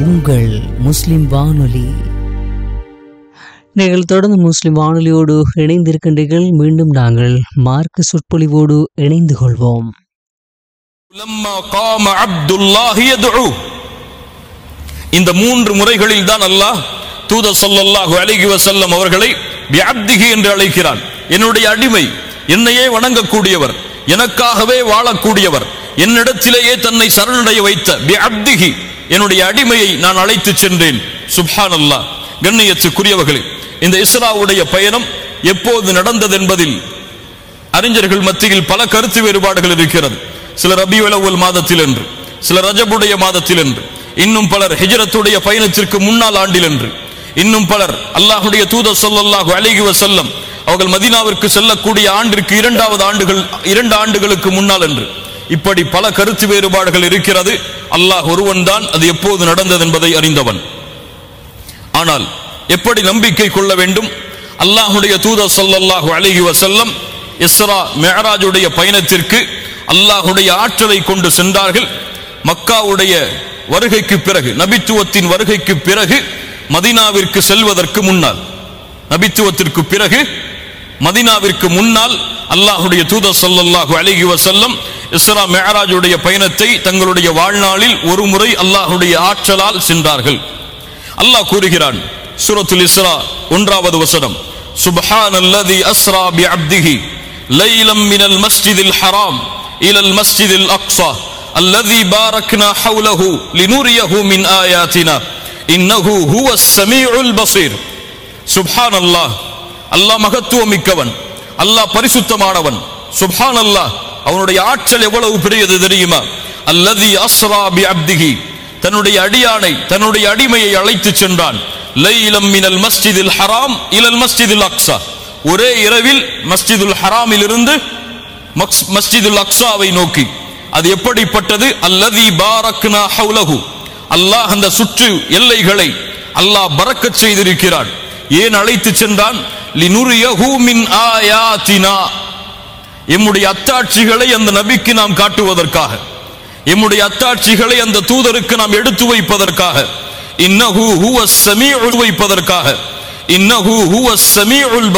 உங்கள் முஸ்லிம் வானொலி நீங்கள் தொடர்ந்து முஸ்லிம் வானொலியோடு இணைந்திருக்கின்றீர்கள் மீண்டும் நாங்கள் மார்க்க சொற்பொழிவோடு இணைந்து கொள்வோம் لما قام عبد الله يدعو இந்த மூன்று முறைகளில் தான் அல்லாஹ் தூதர் ஸல்லல்லாஹு அலைஹி வஸல்லம் அவர்களை பிஅப்திஹி என்று அழைக்கிறான் என்னுடைய அடிமை என்னையே வணங்கக்கூடியவர் எனக்காகவே வாழக்கூடியவர் என்னிடத்திலேயே தன்னை சரணடைய வைத்த பிஅப்திஹி என்னுடைய அடிமையை நான் அழைத்து சென்றேன் சுப்ஹானல்லாஹ் கண்ணியத்துக்குரியவர்களே இந்த இஸ்ராவுடைய பயணம் எப்போது நடந்தது என்பதில் அறிஞர்கள் மத்தியில் பல கருத்து வேறுபாடுகள் இருக்கிறது சில ரபியுல் அவ்வல் மாதத்தில் என்று சில ரஜபுடைய மாதத்தில் என்று இன்னும் பலர் ஹிஜ்ரத்துடைய பயணத்திற்கு முன்னாள் ஆண்டில் என்று இன்னும் பலர் அல்லாஹுடைய தூதர் ஸல்லல்லாஹு அலைஹி வஸல்லம் அவர்கள் மதீனாவிற்கு செல்லக்கூடிய ஆண்டிற்கு இரண்டாவது ஆண்டுகள் இரண்டு ஆண்டுகளுக்கு முன்னால் என்று இப்படி பல கருத்து வேறுபாடுகள் இருக்கிறது அல்லாஹ் ஒருவன் தான் அது எப்போது நடந்தது என்பதை அறிந்தவன் ஆனால் எப்படி நம்பிக்கை கொள்ள வேண்டும் அல்லாஹுடைய தூதர் ஸல்லல்லாஹு அலைஹி வஸல்லம் இஸ்ரா மிஅராஜுடைய பயணத்திற்கு அல்லாஹுடைய ஆற்றலை கொண்டு சென்றார்கள் மக்காவுடைய வருகைக்கு பிறகு நபித்துவத்தின் வருகைக்கு பிறகு மதீனாவிற்கு செல்வதற்கு முன்னால் நபித்துவத்திற்கு பிறகு மதீனாவிற்கு முன்னால் அல்லாஹுடைய தூதர் ஸல்லல்லாஹு அலைஹி வஸல்லம் இஸ்ரா மிஅராஜுடைய பயணத்தை தங்களுடைய வாழ்நாளில் ஒரு முறை அல்லாஹுடைய ஆற்றலால் சென்றார்கள் அல்லாஹ் கூறுகிறான் சூரத்துல் இஸ்ரா ஒன்றாவது வசனம் சுப்ஹானல்லதி அஸ்ரா பிஅப்திஹி லைலம் மினல் மஸ்ஜிதில் ஹராம் இலல் மஸ்ஜிதில் அக்ஸா الذي باركنا حوله لنريه من آياتنا إنه هو السميع البصير சுப்ஹான் அல்லாஹ் அல்லாஹ் மகத்துவம் மிக்கவன் அல்லாஹ் பரிசுத்தமானவன் சுப்ஹான் அல்லாஹ் அவனுடைய ஆற்றல் எவ்வளவு பெரியது தெரியுமா அல்லதி அஸ்ரா பி அப்திஹி தன்னுடைய அடியானை தன்னுடைய அடிமையை அழைத்து சென்றான் லைலம் மினல் மஸ்ஜிதில் ஹராம் இலல் மஸ்ஜிதில் அக்ஸா ஒரே இரவில் மஸ்ஜிதுல் ஹராமில் இருந்து மக்ஸ்- மஸ்ஜிதுல் அக்ஸாவை நோக்கி அது எப்படிப்பட்டது அல்லதி பாரக்னா ஹவுலஹு அல்லாஹ் அந்த சுற்று எல்லைகளை அல்லாஹ் பறக்கச் செய்திருக்கிறான் ஏன் அழைத்து சென்றான் லினுரியஹு மின் ஆயாத்தினா எம்முடைய அத்தாட்சிகளை அந்த நபிக்கு நாம் காட்டுவதற்காக எம்முடைய அத்தாட்சிகளை அந்த தூதருக்கு நாம் எடுத்து வைப்பதற்காக இன்னஹு ஹுவ ஸமீஉல் வைப்பதற்காக இன்னஹு ஹுவ ஸமீஉல்